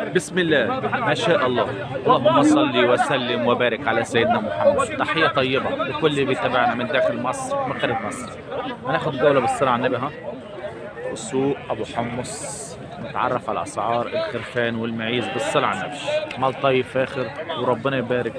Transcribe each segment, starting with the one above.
بسم الله ما شاء الله اللهم صل وسلم وبارك على سيدنا محمد تحية طيبة لكل اللي بيتابعنا من داخل مصر من خارج مصر هناخد جولة بالصلاة على النبي ها السوق أبو حمص نتعرف على أسعار الخرفان والمعيز بالصلاة على النبي مال طيب فاخر وربنا يبارك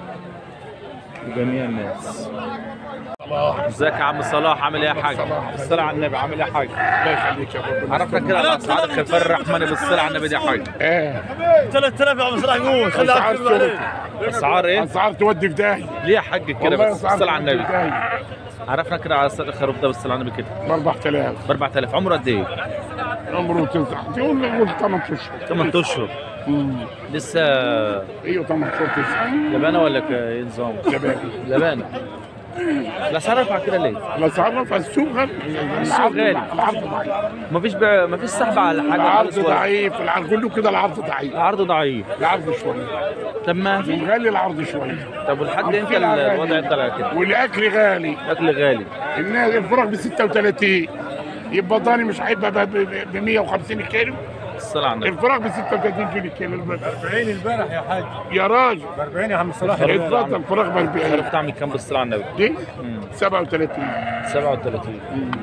لجميع الناس ازيك يا عم صلاح عامل ايه يا حاج؟ بالصلاة على النبي عامل ايه يا حاج؟ الله يخليك يا رب عرفنا كده على اسعار الخرفان الرحمن بالصلاة على النبي دي يا حاج ايه 3000 يا عم صلاح قول خلي اسعار أكتب عليك. اسعار ايه؟ اسعار تودي في داهيه ليه يا حاج كده والله بس اسعار بالصلاة على تودي النبي في داهيه عرفنا كده على اسعار الخروف ده بالصلاة على النبي كده ب 4000 ب 4000 عمره قد ايه؟ عمره تسعه يقول لك قول 8 اشهر 8 اشهر لسه ايوه 8 اشهر تسعه لبانه ولا ك- ايه نظام؟ شباب لبانه الاسعار رفع كده ليه؟ الاسعار رفع السوق غالي العرض غالي. العرض ضعيف مفيش بيع مفيش سحب على حاجه العرض خالص ولا- ضعيف العرض كله كده العرض ضعيف العرض ضعيف العرض شويه طب ما في وغالي العرض شويه طب ولحد امتى الفيل غالي. الوضع يفضل على كده؟ والاكل غالي الاكل غالي الناس الفراخ ب 36 يبقى ضاني مش هيبقى ب 150 كيلو الصلاة على النبي الفراخ ب 36 جنيه كيلو البس 40 البارح يا حاج يا راجل 40 يا عم صلاح اتفضل الفراخ ب 40 الخروف تعمل كام بالصلاة على النبي؟ دي 37 37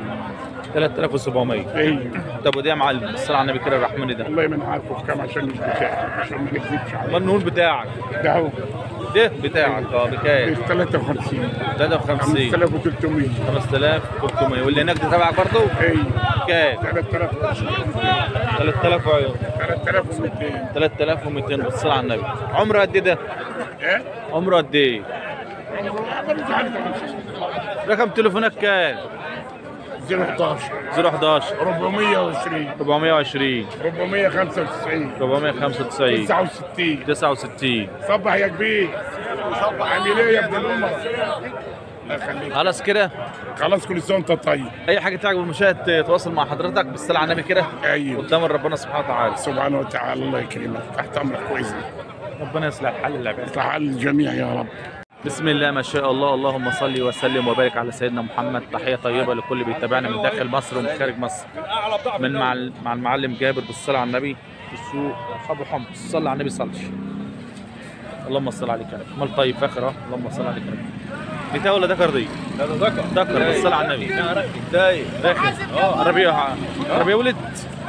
3700 ايوه طب ودي يا معلم الصلاة على النبي كده الرحمن ده والله ما انا عارفه بكام عشان مش بتاعي عشان ما نكذبش عليه امال النون بتاعك ده هو ده بتاعك اه بكام؟ 53 53 5300 5300 واللي هناك ده تبعك برضه؟ ايوه كام؟ 3000 3000 وعيون 3200 3200 بالصلاة على النبي عمره قد ايه ده؟ ايه؟ عمره قد ايه؟ مش عارف رقم تليفونك كام؟ 011 011 420 420 495 495 69 69 صبح يا كبير صبح عامل ايه يا ابن الامه؟ الله يخليك خلاص كده خلاص كل سنه وانت طيب اي حاجه تعجب المشاهد تواصل مع حضرتك بالصلاه على النبي كده ايوه قدام ربنا سبحانه وتعالى سبحانه وتعالى الله يكرمك تحت امرك كويس ربنا يصلح حال العباد يصلح حال الجميع يا رب بسم الله ما شاء الله اللهم صل وسلم وبارك على سيدنا محمد تحيه طيبه لكل اللي بيتابعنا من داخل مصر ومن خارج مصر من مع ال- مع المعلم جابر بالصلاه على النبي في السوق ابو حمص صلى على النبي صلش اللهم صل عليك يا نبي مال طيب فاخر اه اللهم صل عليك يا نبي دي تا ولا ذكر دي؟ لا ده ذكر ذكر بالصلاه على النبي دايم داخل عربيه عربيه ولد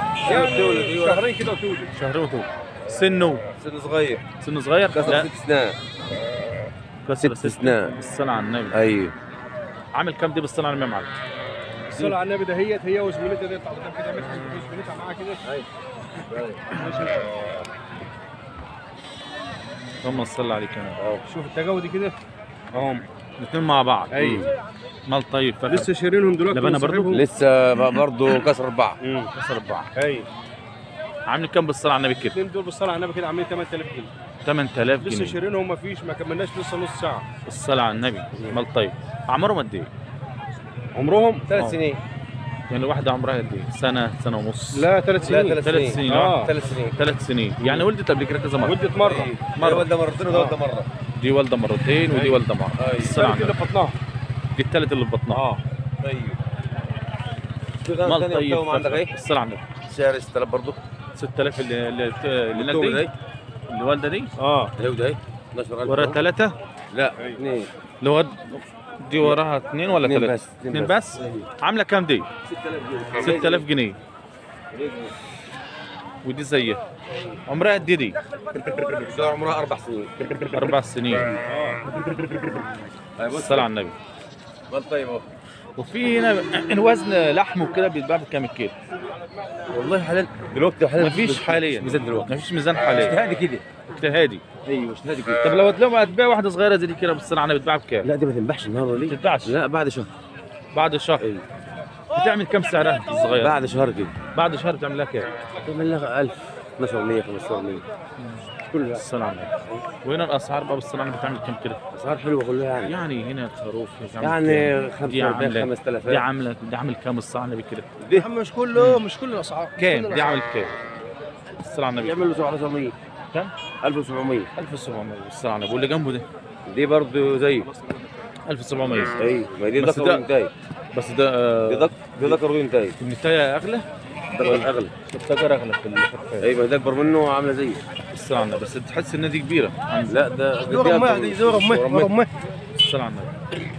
شهرين كده وتولد شهر وتو سنه سن صغير سنه صغير كسر لا ست سنين كسر ست سنين. بالصلاه على النبي ايوه عامل كام دي بالصلاه على النبي يا معلم؟ الصلاة على النبي دهيت هي وزميلتها ديت قدام كده عملت زميلتها معاها كده ايوه اللهم صل عليك يا نبي شوف التجاوز دي كده هم الاثنين مع بعض ايوه مال طيب فاخر لسه شارينهم دلوقتي لبنة برضو؟ وصاحبهم. لسه برضه كسر اربعه كسر اربعه ايوه عامل كام بالصلاه على النبي كده؟ الاثنين دول بالصلاة على النبي كده عاملين 8000 جنيه 8000 لسه جنيه شارينهم ما فيش ما كملناش لسه نص ساعة الصلاه على النبي مال طيب اعمارهم قد ايه؟ عمرهم آه. ثلاث سنين يعني الواحده عمرها قد ايه؟ سنه سنه ونص لا ثلاث لا سنين ثلاث ثلاث سنين سنين اه ثلاث سنين ثلاث سنين يعني ولدت قبل كده كذا مره ولدت مرة مرة مرة. والده مرتين وده والده مرة دي والده مرتين ودي أيوة. والده مره أيوة. الصلاه على الثالث اللي النبي بطنها دي الثالث اللي في بطنها اه طيب في غنم مال ثاني طيب قدام عندك فاخر. ايه؟ الصلاه على النبي سعر 6000 برضه 6000 اللي اللي اللي هناك الدولة دي دي اللي والده دي اه هي وده ايه 12000 ورا ثلاثه لا اثنين اللي هو دي وراها اثنين ولا اثنين ثلاثه؟ بس اثنين بس عامله كام دي؟ 6000 6000 جنيه ودي زيها عمرها قد إيه دي؟ ده عمرها اربع سنين اربع سنين أيوة، بص الصلاه على النبي مال طيب اهو وفي هنا الوزن لحم وكده بيتباع بكام الكيلو؟ والله حلال دلوقتي حلال مفيش حاليا ميزان دلوقتي مفيش ميزان حاليا اجتهادي كده اجتهادي ايوه اجتهادي كده طب لو لو هتبيع واحده صغيره زي دي كده بالصلاه على النبي بتتباع بكام؟ لا دي ما تنبحش النهارده ما ليه؟ تتباعش لا بعد شهر بعد شهر ايوه بتعمل كام سعرها الصغيره؟ بعد شهر كده بعد شهر بتعمل لها كام؟ تعمل لها 1000 1200 1500 كلها الصلاه على النبي وهنا الاسعار بقى بالصلاه على النبي بتعمل كام كده؟ اسعار حلوه كلها يعني يعني هنا الخروف بتعمل يعني كام؟ دي 45 عامله 5000 دي عامله دي عامل كام الصلاه على النبي كده؟ يا عم مش كله مش كل الاسعار كام؟ دي عامل كام؟ الصلاه على النبي يعمل له 700 كام؟ 1700 1700 الصلاه على النبي واللي جنبه ده دي برضه زيه 1700 ايوه ما دي بس ذكر ده- ودي انتاج بس ده دي آه، ذكر دي ذكر ودي انتاج النتايه اغلى ده اغلى التجار اغلى في الخفاف ايوه ده اكبر منه عامله زيه الصلاة على النبي بس تحس ان دي كبيره عن لا ده دور امه دي دور امه دور امه الصلاة على النبي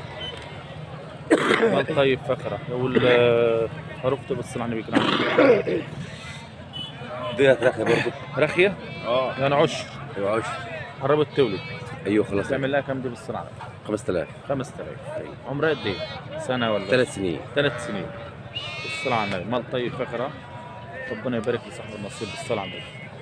مال طيب فخرة وال عرفت بالصلاة على النبي كان عامل دي هترخي برضه رخية اه يعني عشر ايوه عشر قربت تولد ايوه خلاص تعمل لها كام دي بالصلاة على النبي 5000 5000 عمرها قد ايه؟ سنة ولا ثلاث سنين ثلاث سنين الصلاة على النبي مال طيب فخرة ربنا يبارك لصاحب النصيب بالصلاة على النبي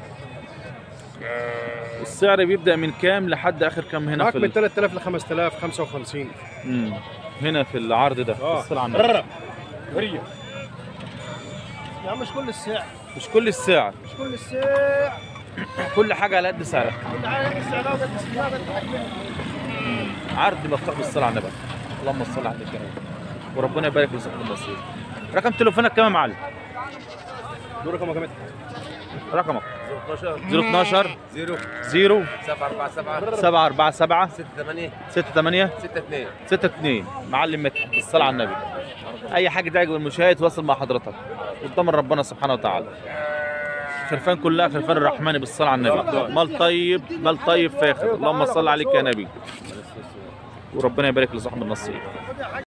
السعر بيبدأ من كام لحد آخر كام هنا معاك في من ال... 3000 ل 5000 55 مم. هنا في العرض ده اه بالصلاة على النبي هريه يا عم مش كل الساعة مش كل السعر مش كل الساعة كل حاجة على قد سعرها تعالى الساعة قد الساعة قد حجمها عرض مفتوح بالصلاة على النبي اللهم صل على النبي وربنا يبارك لصاحب النصيب رقم تليفونك كام يا معلم؟ دور رقم كام رقمك 12 012 0 0 7 4 7 747 6 8 6 8 6 2 6 2 معلم مدحت بالصلاة على النبي أي حاجة تعجب المشاهد وصل مع حضرتك قدام ربنا سبحانه وتعالى خلفان كلها خلفان الرحمن بالصلاة على النبي مال طيب مال طيب فاخر اللهم صل عليك يا نبي وربنا يبارك لصاحب النصيب